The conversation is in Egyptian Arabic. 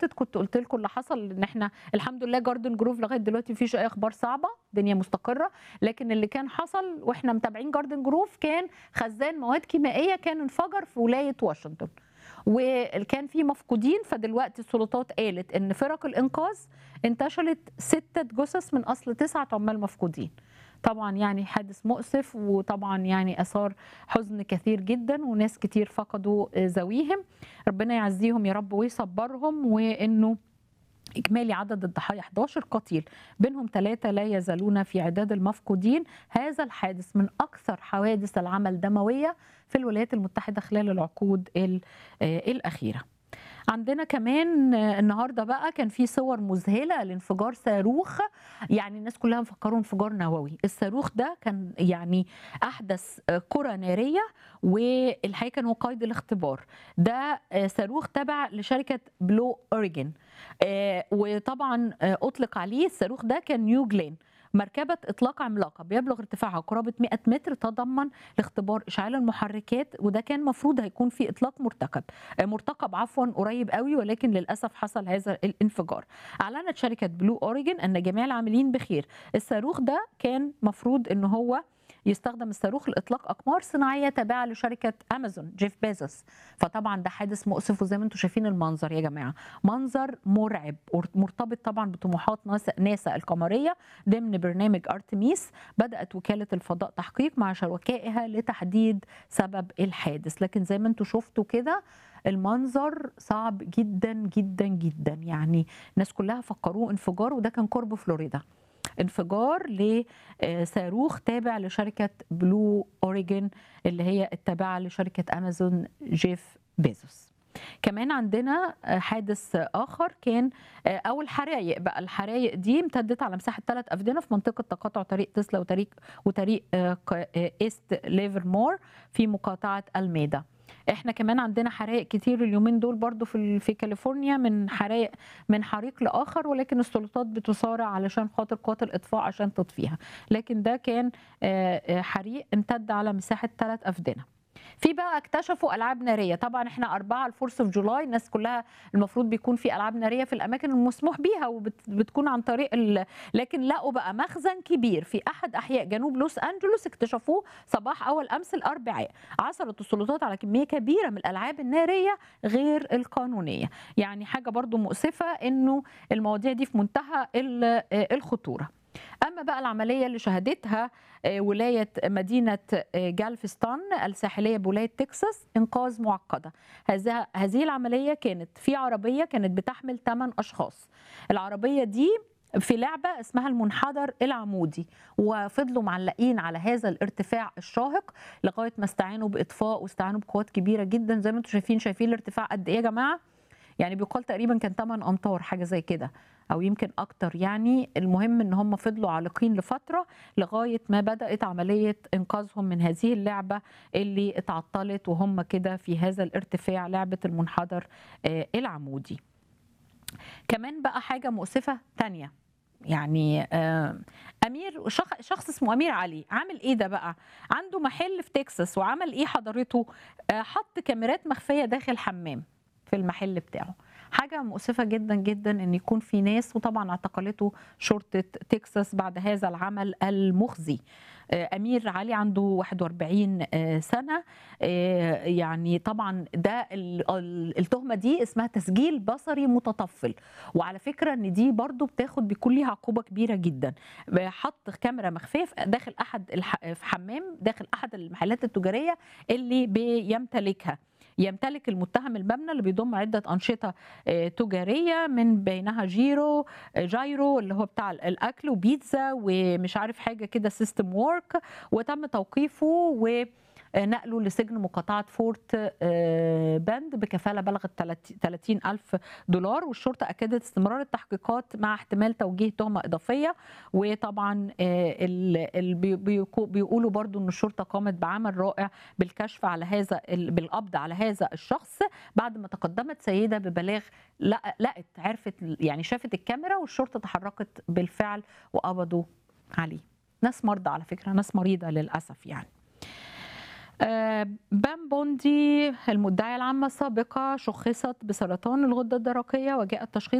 فاتت كنت قلت لكم اللي حصل ان احنا الحمد لله جاردن جروف لغايه دلوقتي مفيش اي اخبار صعبه الدنيا مستقره لكن اللي كان حصل واحنا متابعين جاردن جروف كان خزان مواد كيميائيه كان انفجر في ولايه واشنطن وكان في مفقودين فدلوقتي السلطات قالت ان فرق الانقاذ انتشلت ستة جثث من اصل تسعة عمال مفقودين طبعا يعني حادث مؤسف وطبعا يعني اثار حزن كثير جدا وناس كتير فقدوا ذويهم ربنا يعزيهم يا رب ويصبرهم وانه إجمالي عدد الضحايا 11 قتيل بينهم ثلاثة لا يزالون في عداد المفقودين هذا الحادث من أكثر حوادث العمل دموية في الولايات المتحدة خلال العقود الأخيرة عندنا كمان النهارده بقى كان في صور مذهله لانفجار صاروخ يعني الناس كلها مفكروا انفجار نووي الصاروخ ده كان يعني احدث كره ناريه والحقيقه كان هو قيد الاختبار ده صاروخ تبع لشركه بلو اوريجن وطبعا اطلق عليه الصاروخ ده كان نيو جلين مركبة إطلاق عملاقة بيبلغ ارتفاعها قرابة 100 متر تضمن لاختبار إشعال المحركات وده كان مفروض هيكون في إطلاق مرتكب مرتقب عفوا قريب قوي ولكن للأسف حصل هذا الانفجار أعلنت شركة بلو أوريجن أن جميع العاملين بخير الصاروخ ده كان مفروض أنه هو يستخدم الصاروخ لاطلاق اقمار صناعيه تابعه لشركه امازون جيف بيزوس فطبعا ده حادث مؤسف وزي ما انتم شايفين المنظر يا جماعه منظر مرعب مرتبط طبعا بطموحات ناسا, ناسا القمريه ضمن برنامج ارتميس بدات وكاله الفضاء تحقيق مع شركائها لتحديد سبب الحادث لكن زي ما انتم شفتوا كده المنظر صعب جدا جدا جدا يعني الناس كلها فكروه انفجار وده كان قرب فلوريدا انفجار لصاروخ تابع لشركة بلو أوريجن اللي هي التابعة لشركة أمازون جيف بيزوس كمان عندنا حادث اخر كان او الحرايق بقى الحرايق دي امتدت على مساحه ثلاث افدنه في منطقه تقاطع طريق تسلا وطريق وطريق ايست ليفرمور في مقاطعه الميدا احنا كمان عندنا حرائق كتير اليومين دول برضو في في كاليفورنيا من حرائق من حريق لاخر ولكن السلطات بتصارع علشان خاطر قوات الاطفاء عشان تطفيها لكن ده كان حريق امتد على مساحه ثلاث افدنه في بقى اكتشفوا العاب ناريه طبعا احنا أربعة الفورس اوف جولاي الناس كلها المفروض بيكون في العاب ناريه في الاماكن المسموح بيها وبتكون عن طريق ال... لكن لقوا بقى مخزن كبير في احد احياء جنوب لوس انجلوس اكتشفوه صباح اول امس الاربعاء عثرت السلطات على كميه كبيره من الالعاب الناريه غير القانونيه يعني حاجه برضو مؤسفه انه المواضيع دي في منتهى الخطوره اما بقى العمليه اللي شهدتها ولايه مدينه جالفستان الساحليه بولايه تكساس انقاذ معقده هذه هذه العمليه كانت في عربيه كانت بتحمل 8 اشخاص العربيه دي في لعبه اسمها المنحدر العمودي وفضلوا معلقين على هذا الارتفاع الشاهق لغايه ما استعانوا باطفاء واستعانوا بقوات كبيره جدا زي ما انتم شايفين شايفين الارتفاع قد ايه يا جماعه يعني بيقال تقريبا كان 8 امتار حاجه زي كده او يمكن اكتر يعني المهم ان هم فضلوا عالقين لفتره لغايه ما بدات عمليه انقاذهم من هذه اللعبه اللي اتعطلت وهم كده في هذا الارتفاع لعبه المنحدر العمودي كمان بقى حاجه مؤسفه تانية يعني امير شخص اسمه امير علي عامل ايه ده بقى عنده محل في تكساس وعمل ايه حضرته حط كاميرات مخفيه داخل حمام في المحل بتاعه حاجة مؤسفة جدا جدا ان يكون في ناس وطبعا اعتقلته شرطة تكساس بعد هذا العمل المخزي امير علي عنده 41 سنه يعني طبعا ده التهمه دي اسمها تسجيل بصري متطفل وعلى فكره ان دي برضو بتاخد بيكون ليها عقوبه كبيره جدا حط كاميرا مخفيه داخل احد في حمام داخل احد المحلات التجاريه اللي بيمتلكها يمتلك المتهم المبنى اللي بيضم عدة أنشطة تجارية من بينها جيرو جايرو اللي هو بتاع الأكل وبيتزا ومش عارف حاجة كده سيستم وورك وتم توقيفه و نقله لسجن مقاطعة فورت باند بكفالة بلغت 30 ألف دولار والشرطة أكدت استمرار التحقيقات مع احتمال توجيه تهمة إضافية وطبعا بيقولوا برضو أن الشرطة قامت بعمل رائع بالكشف على هذا بالقبض على هذا الشخص بعد ما تقدمت سيدة ببلاغ لقت عرفت يعني شافت الكاميرا والشرطة تحركت بالفعل وقبضوا عليه ناس مرضى على فكرة ناس مريضة للأسف يعني آه، بام بوندي المدعية العامة السابقة شخصت بسرطان الغدة الدرقية وجاء التشخيص